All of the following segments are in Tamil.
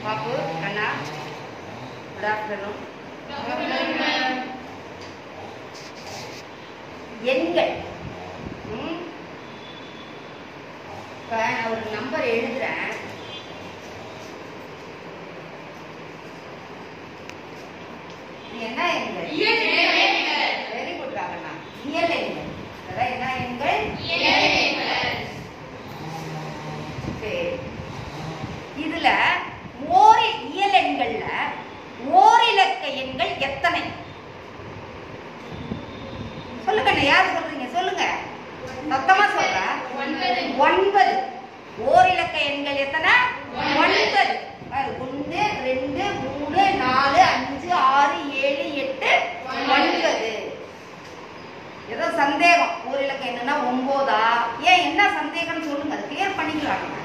பாப்பு கண்ணா குட் ஆஃப்டர்நூன் எண்கள் ம்? இப்ப நான் ஒரு நம்பர் எழுதுறேன் இது என்ன எண்கள் வெரி குட் ராகண்ணா இயல் எண்கள் அதான் என்ன எண்கள் சரி இதுல ஓரி இயல் எண்கள்ல ஓரிலக்க எண்கள் எத்தனை சொல்லுங்க யார் சொல்றீங்க சொல்லுங்க சத்தமா சொல்ற ஒன்பது ஓரிலக்க எண்கள் எத்தனை ஒன்பது பாரு, ஒண்ணு ரெண்டு மூணு நாலு அஞ்சு ஆறு ஏழு எட்டு ஒன்பது ஏதோ சந்தேகம் ஓரிலக்க எண்ணுன்னா ஒன்பதா ஏன் என்ன சந்தேகம்னு சொல்லுங்க அது கிளியர் பண்ணிக்கலாம் நம்ம.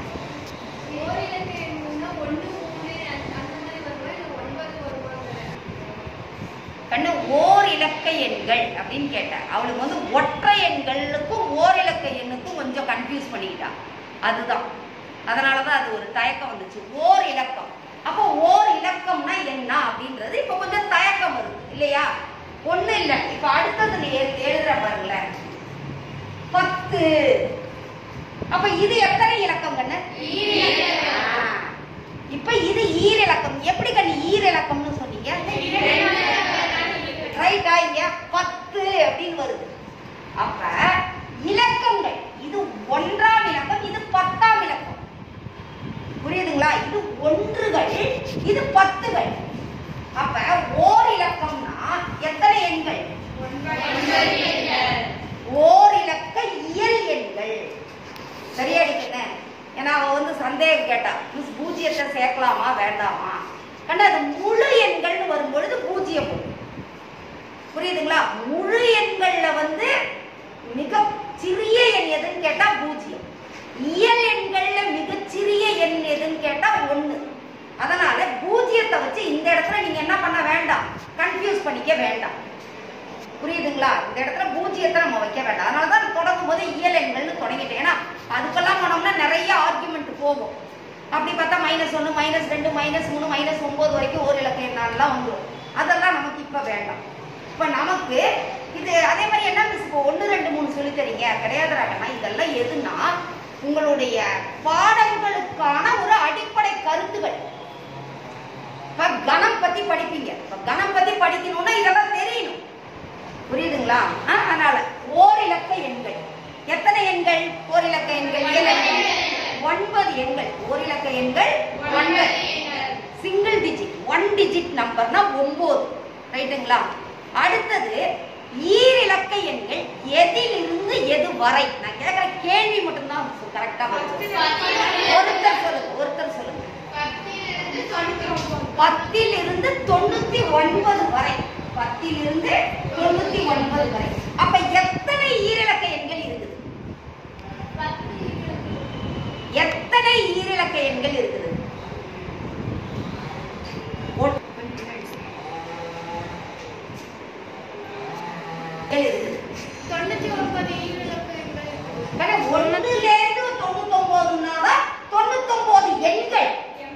கண்ணு ஓர் இலக்க எண்கள் அப்படின்னு கேட்டேன் அவளுக்கு வந்து ஒற்றை எண்களுக்கும் ஓர் இலக்க எண்ணுக்கும் கொஞ்சம் கன்ஃபியூஸ் பண்ணிக்கிட்டா அதுதான் அதனால தான் அது ஒரு தயக்கம் வந்துச்சு ஓர் இலக்கம் அப்போ ஓர் இலக்கம்னா என்ன அப்படின்றது இப்போ கொஞ்சம் தயக்கம் வருது இல்லையா ஒண்ணு இல்ல இப்ப அடுத்தது நீ எழு- எழுதுற பாருங்களேன் பத்து அப்ப இது எத்தனை இலக்கம் கண்ணு ஆ. இப்ப இது ஈர் இலக்கம் எப்படி கண்ணு ஈர் இலக்கம்னு சொன்னீங்க ரைட்டா இங்க பத்து அப்படின்னு வருது அப்ப இலக்கங்கள் இது ஒன்றாம் இலக்கம் இது பத்தாம் இலக்கம் புரியுதுங்களா இது ஒன்றுகள் இது பத்துகள் அப்ப ஓர் இலக்கம்னா எத்தனை எண்கள் ஓர் இலக்க இயல் எண்கள் சரியா அடிக்கண்ணே ஏன்னா அவ வந்து சந்தேகம் கேட்டா மிஸ் பூஜ்ஜியத்தை சேர்க்கலாமா வேண்டாமா கண்டா அது முழு எண்கள்னு வரும்பொழுது பூஜ்ஜியம் வரும். புரியுதுங்களா முழு எண்கள்ல வந்து மிக சிறிய எண் எதுன்னு கேட்டா பூஜ்ஜியம் இயல் எண்கள்ல மிகச் சிறிய எண் எதுன்னு கேட்டா ஒண்ணு அதனால பூஜ்ஜியத்தை வச்சு இந்த இடத்துல நீங்க என்ன பண்ண வேண்டாம் கன்ஃபியூஸ் பண்ணிக்க வேண்டாம் புரியுதுங்களா இந்த இடத்துல பூஜ்ஜியத்தை நம்ம வைக்க வேண்டாம் அதனால தான் தொடங்கும் போது இயல் எண்கள்னு தொடங்கிட்டேன் ஏன்னா அதுக்கெல்லாம் போனோம்னா நிறைய ஆர்குமெண்ட் போகும் அப்படி பார்த்தா மைனஸ் ஒன்று மைனஸ் ரெண்டு மைனஸ் மூணு மைனஸ் ஒன்பது வரைக்கும் ஒரு இலக்க எண்ணெல்லாம் வந்துடும் அதெல்லாம் நமக்கு இப்போ வேண்டாம் இப்போ நமக்கு இது அதே மாதிரி என்ன மிஸ் இப்போ ஒன்று ரெண்டு மூணு சொல்லி தரீங்க கிடையாதுறாங்கன்னா இதெல்லாம் எதுனா உங்களுடைய பாடங்களுக்கான ஒரு அடிப்படை கருத்துகள் இப்ப கணம் பத்தி படிப்பீங்க இப்ப கணம் பத்தி படிக்கணும்னா இதெல்லாம் தெரியணும் புரியுதுங்களா ஆ, அதனால ஓரிலக்க எண்கள் எத்தனை எண்கள் ஓரிலக்க எண்கள் ஏழு எண்கள். ஒன்பது எண்கள் ஓரிலக்க எண்கள் ஒன்பது சிங்கிள் டிஜிட் ஒன் டிஜிட் நம்பர்னா ஒன்பது ரைட்டுங்களா அடுத்தது ஈரிலக்க எண்கள் எதிலிருந்து எது வரை நான் கேட்கிற கேள்வி மட்டும்தான் கரெக்டா ஒருத்தர் சொல்லுங்க ஒருத்தர் சொல்லுங்க பத்திலிருந்து தொண்ணூத்தி ஒன்பது வரை பத்திலிருந்து தொண்ணூத்தி ஒன்பது வரை அப்ப எத்தனை ஈரிலக்க எண்கள் இருக்குது எத்தனை ஈரிலக்க எண்கள் இருக்குது ஒன்- எண்கள் இருக்குது வேற ஒண்ணுல இருந்து தொண்ணூத்தொன்பதுனாதான் தொண்ணூத்தொன்பது எண்கள்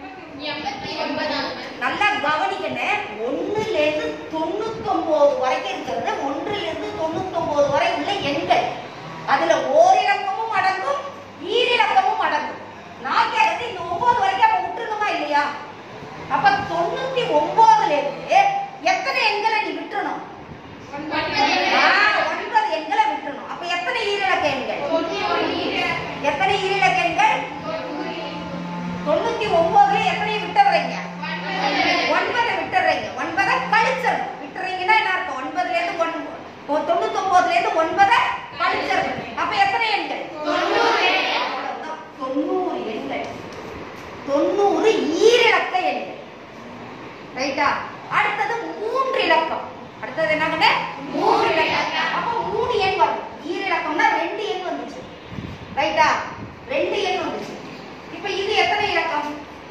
நல்லா கவனிக்கணும் ஒண்ணுல இருந்து தொண்ணூத்தொன்பது வரைக்கும் இருக்கிறது ஒன்றுல இருந்து தொண்ணூத்தொன்பது வரை உள்ள எண்கள் அதுல ஓரிலக்கமும் அடங்கும் ஈரிலக்கமும் அடங்கும் நான் கேட்கறது இந்த ஒன்பது வரைக்கும் அப்ப விட்டுருணுமா இல்லையா அப்ப தொண்ணூத்தி ஒன்பதுல இருந்து எத்தனை எண்களை நீ விட்டுறணும் ஆ, ஒன்பது எண்களை விட்டுறணும் அப்ப எத்தனை ஈரிலக்க எண்கள் எத்தனை ஈரிலக்க எண்கள் தொண்ணூத்தி ஒன்பதுல எத்தனை விட்டுறீங்க ஒன்பதை விட்டுறீங்க ஒன்பதை கழிச்சிடணும் விட்டுறீங்கன்னா என்ன அர்த்தம் ஒன்பதுல இருந்து ஒன் ஒ- தொண்ணூத்தி ஒன்பதுல இருந்து ஒன்பதை கழிச்சிடணும் அப்ப எத்தனை எண்கள் அவ்வளவுதான். தொண்ணூறு எண்கள் தொண்ணூறு ஈரிலக்க எண்கள் ரைட்டா அடுத்தது மூன்று இலக்கம் அடுத்தது என்ன மூன்று இலக்கம் அப்ப மூணு எண் வரும் ஈரிலக்கம்னா ரெண்டு எண் வந்துச்சு ரைட்டா ரெண்டு எண் வந்துச்சு இப்ப இது எத்தனை இலக்கம்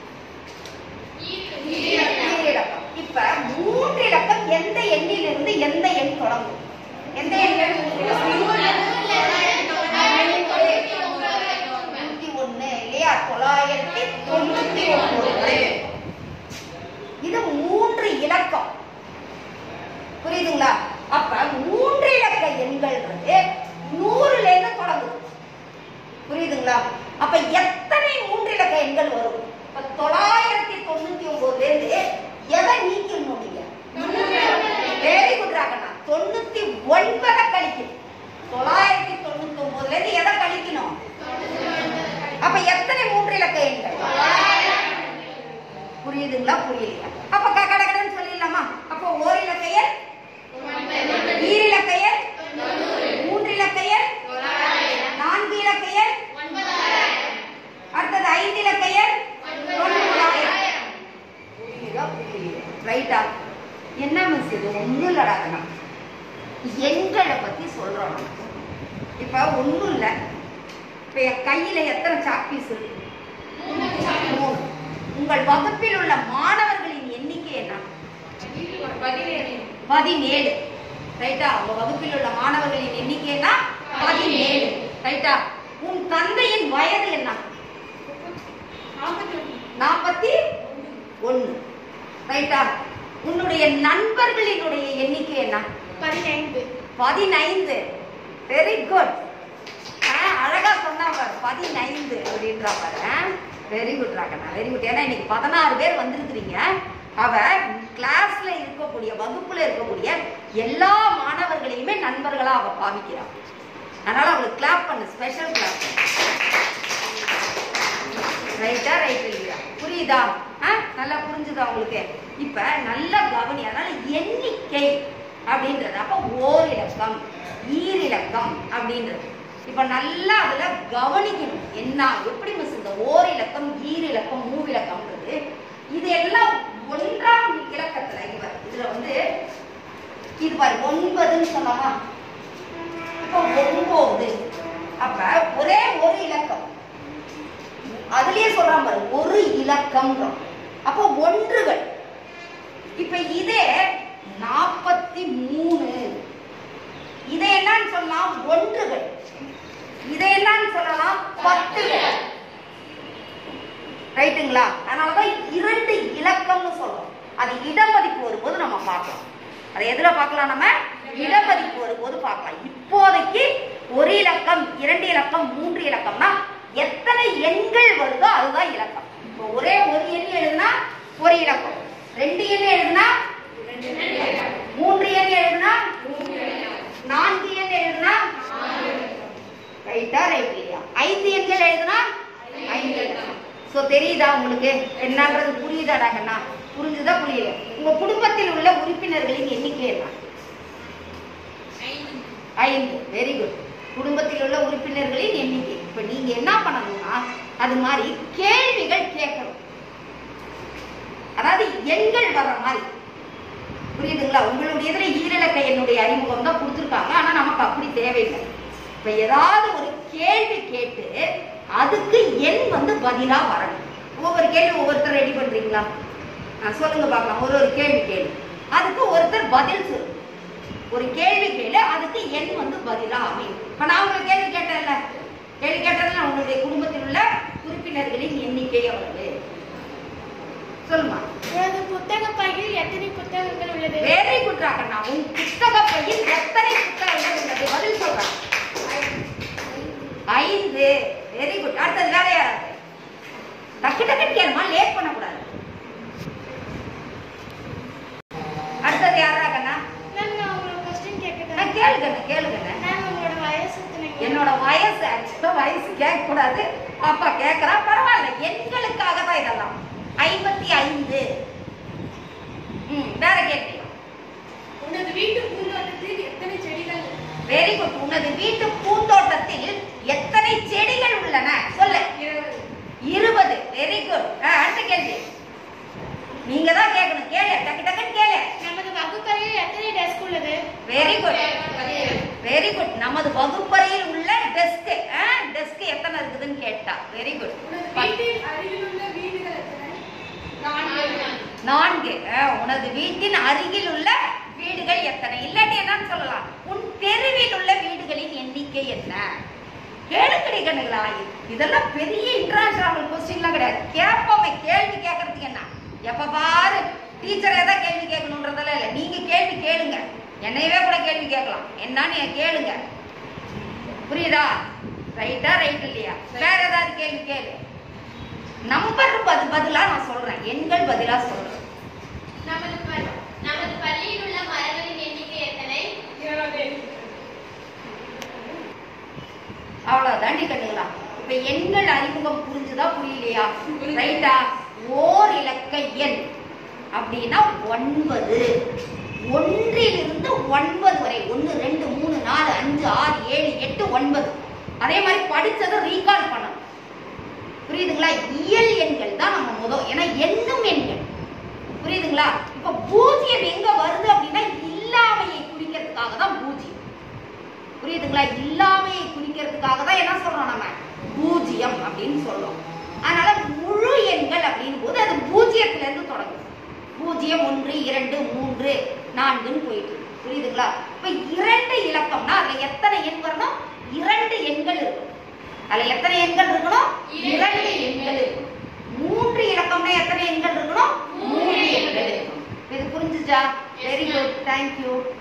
ஈரிலக்கம் இப்ப மூன்று இலக்கம் எந்த எண்ணிலிருந்து எந்த எண் தொடங்கும் எந்த எண்ணில் நூத்தி ஒண்ணு இல்லையா தொள்ளாயிரத்தி தொண்ணூத்தி ஒன்பது புரியுதுங்களா புரியலையா அப்ப க- கடகடன்னு சொல்லிடலாமா அப்போ ஓர் இலக்கையர் ஈர் இலக்கையர் மூன்று இலக்கையர் நான்கு இலக்கையர் அடுத்தது ஐந்து இலக்கையர் தொண்ணூறாயிரம் புரியுதா புரியலையா ரைட்டா என்ன மிஸ் இது ஒன்றும் இல்லடாக்கணும் எண்களை பத்தி சொல்றோம் நம்ம. இப்ப ஒண்ணும் இல்ல இப்ப என் கையில எத்தனை சாக்பீஸ் இருக்கு மூணு. உங்கள் வகுப்பில் உள்ள மாணவர்களின் எண்ணிக்கை என்ன பதினேழு ரைட்டா உங்க வகுப்பில் உள்ள மாணவர்களின் எண்ணிக்கை என்ன பதினேழு ரைட்டா உன் தந்தையின் வயது என்ன நாற்பத்தி ஒண்ணு ரைட்டா உன்னுடைய நண்பர்களினுடைய எண்ணிக்கை என்ன பதினைந்து பதினைந்து வெரி குட் அழகா சொன்னா பாரு பதினைந்து அப்படின்றா பாரு வெரி குட் ராகண்ணா வெரி குட் ஏன்னா இன்னைக்கு பதினாறு பேர் வந்திருக்கிறீங்க அவ கிளாஸ்ல இருக்கக்கூடிய வகுப்புல இருக்கக்கூடிய எல்லா மாணவர்களையுமே நண்பர்களா அவ பாவிக்கிறான் அதனால அவளுக்கு கிளாப் பண்ணு ஸ்பெஷல் கிளாப் ரைட்டா ரைட் இல்லையா புரியுதா ஆ நல்லா புரிஞ்சுதா உங்களுக்கு இப்ப நல்ல கவனி அதனால எண்ணிக்கை அப்படின்றது அப்ப ஓர் இலக்கம் ஈர் இலக்கம் அப்படின்றது இப்ப நல்லா அதுல கவனிக்கணும் என்ன எப்படி மிஸ் இந்த ஓர் இலக்கம் ஈர் இலக்கம் மூவிலக்கம்ன்றது இது எல்லாம் ஒன்றாம் இலக்கத்துல இவர் இதுல வந்து இது பாரு ஒன்பதுன்னு சொன்னோமா இப்ப ஒன்பது அப்ப ஒரே ஒரு இலக்கம் அதுலயே சொல்றான் பாரு ஒரு இலக்கம் அப்போ ஒன்றுகள் இப்ப இதே நாற்பத்தி மூணு இதை என்னன்னு சொல்லலாம் ஒன்றுகள் இதை என்னன்னு சொல்லலாம் பத்துகள் ரைட்டுங்களா அதனாலதான் இரண்டு இலக்கம்னு சொல்றோம் அது இடமதிப்பு வரும்போது நம்ம பார்க்கலாம் அதை எதுல பார்க்கலாம் நம்ம இடமதிப்பு வரும்போது பார்க்கலாம் இப்போதைக்கு ஒரு இலக்கம் இரண்டு இலக்கம் மூன்று இலக்கம்னா எத்தனை எண்கள் வருதோ அதுதான் இலக்கம் இப்போ ஒரே ஒரு எண் எழுதுனா ஒரு இலக்கம் ரெண்டு எண் எழுதுனா மூன்று எண் எழுதுனா நான்கு எண் எழுதுனா ரைட்டா ரைட் இல்லையா ஐந்து எண்கள் எழுதுனா ஐந்து சோ தெரியுதா உங்களுக்கு என்னன்றது புரியுதாடா கண்ணா புரிஞ்சுதா புரியல உங்க குடும்பத்தில் உள்ள உறுப்பினர்களின் எண்ணிக்கை என்ன ஐந்து வெரி குட் குடும்பத்தில் உள்ள உறுப்பினர்களின் எண்ணிக்கை இப்ப நீங்க என்ன பண்ணணும்னா அது மாதிரி கேள்விகள் கேட்கணும் அதாவது எண்கள் வர்ற மாதிரி புரியுதுங்களா உங்களுடைய இதுல ஈரிலக்க என்னுடைய அறிமுகம் தான் கொடுத்துருக்காங்க ஆனா நமக்கு அப்படி தேவையில்லை இப்ப ஏதாவது ஒரு கேள்வி கேட்டு அதுக்கு எண் வந்து பதிலா வரணும் ஒவ்வொரு கேள்வி ஒவ்வொருத்தர் ரெடி பண்றீங்களா ஆ, சொல்லுங்க பார்க்கலாம் ஒரு ஒரு கேள்வி கேள்வி அதுக்கு ஒருத்தர் பதில் சொல்லு ஒரு கேள்வி கேளு அதுக்கு எண் வந்து பதிலா அமையும் இப்ப நான் உங்களுக்கு கேள்வி கேட்டேன்ல கேள்வி கேட்டதுல உங்களுடைய குடும்பத்தில் உள்ள உறுப்பினர்களின் எண்ணிக்கை எவ்வளவு சொல்லுமா எனது புத்தக பையில் எத்தனை புத்தகங்கள் உள்ளது வெரி குட் ராகண்ணா உன் புத்தக பையில் எத்தனை புத்தகங்கள் உள்ளது பதில் சொல்றேன் ஐந்து வெரி குட் அடுத்தது வேற யாராவது டக்கு டக்குன்னு கேளுமா லேட் பண்ணக்கூடாது அடுத்தது யார் ராகண்ணா மேம் நான் உங்களுக்கு கொஸ்டின் ஆ, கேட்கட்டேன் கேளுங்கண்ணா கேளுங்கண்ணா மேம் உங்களோட வயசு எத்தனை என்னோட வயசு ஆக்சுவலா வயசு கேட்க கூடாது அப்பா கேட்கறா பரவாயில்ல எண்களுக்காக தான் இதெல்லாம் ஐம்பத்தி ஐந்து ம் வேற கேள்வி உனது வீட்டு பூந்தோட்டத்தில் எத்தனை செடிகள் வெரி குட் உனது வீட்டு பூந்தோட்டத்தில் எத்தனை செடிகள் உள்ளன சொல்லு இருபது வெரி குட் அடுத்த கேள்வி நீங்க தான் கேட்கணும் கேளு டக்கு டக்குன்னு கேளு நமது வகுப்பறையில் எத்தனை டெஸ்க் உள்ளது வெரி குட் வெரி குட் நமது வகுப்பறையில் உள்ள டெஸ்க் டெஸ்க் எத்தனை இருக்குதுன்னு கேட்டா வெரி குட் வீட்டில் அருகிலுள்ள வீடுகள் எத்தனை நான்கு அஹ், உனது வீட்டின் அருகில் உள்ள வீடுகள் எத்தனை இல்லாட்டி என்னன்னு சொல்லலாம் உன் தெருவில் உள்ள வீடுகளின் எண்ணிக்கை என்ன கேளுக்கடி கண்ணுகளா இதெல்லாம் பெரிய இன்டர்நேஷனல் கொஸ்டின்லாம் கிடையாது கேட்போமே கேள்வி கேட்கறதுக்கு என்ன எப்ப பாரு டீச்சர் ஏதாவது கேள்வி கேட்கணுன்றதெல்லாம் இல்லை நீங்க கேள்வி கேளுங்க என்னையவே கூட கேள்வி கேட்கலாம் என்னன்னு என் கேளுங்க புரியுதா ரைட்டா ரைட் இல்லையா வேற ஏதாவது கேள்வி கேளு நம்பர் பது பதிலா நான் சொல்றேன் எண்கள் பதிலா சொல்றேன் நமது பள்- நமது பள்ளியில் உள்ள மரங்களின் எண்ணிக்கை எத்தனை அவ்வளவுதாண்டி கண்ணுங்களா இப்ப எண்கள் அறிமுகம் புரிஞ்சுதா புரியலையா ரைட்டா ஓர் இலக்க அப்படின்னா ஒன்பது ஒன்றிலிருந்து ஒன்பது வரை ஒன்று ரெண்டு மூணு நாலு அஞ்சு ஆறு ஏழு எட்டு ஒன்பது அதே மாதிரி படிச்சதை ரீகால் பண்ணணும் புரியுதுங்களா இயல் எண்கள் தான் நம்ம முதல் ஏன்னா எண்ணும் எண்கள் புரியுதுங்களா இப்ப பூஜ்ஜியம் எங்க வருது அப்படின்னா இல்லாமையை குறிக்கிறதுக்காக தான் பூஜ்ஜியம் புரியுதுங்களா இல்லாமையை குறிக்கிறதுக்காக தான் என்ன சொல்றோம் நம்ம பூஜ்ஜியம் அப்படின்னு சொல்றோம் அதனால முழு எண்கள் அப்படின் போது அது பூஜ்ஜியத்துல இருந்து தொடங்குது பூஜ்ஜியம் ஒன்று இரண்டு மூன்று நான்குன்னு போயிட்டு இருக்கு. புரியுதுங்களா இப்ப இரண்டு இலக்கம்னா அதுல எத்தனை எண் வரணும் இரண்டு எண்கள் இருக்கும் அதுல எத்தனை எண்கள் இருக்கணும் இரண்டு எண்கள் இருக்கணும் மூன்று இலக்கம்னா எத்தனை எண்கள் இருக்கணும் மூன்று எண்கள் இருக்கணும் இது புரிஞ்சுச்சா வெரி குட் தேங்க்யூ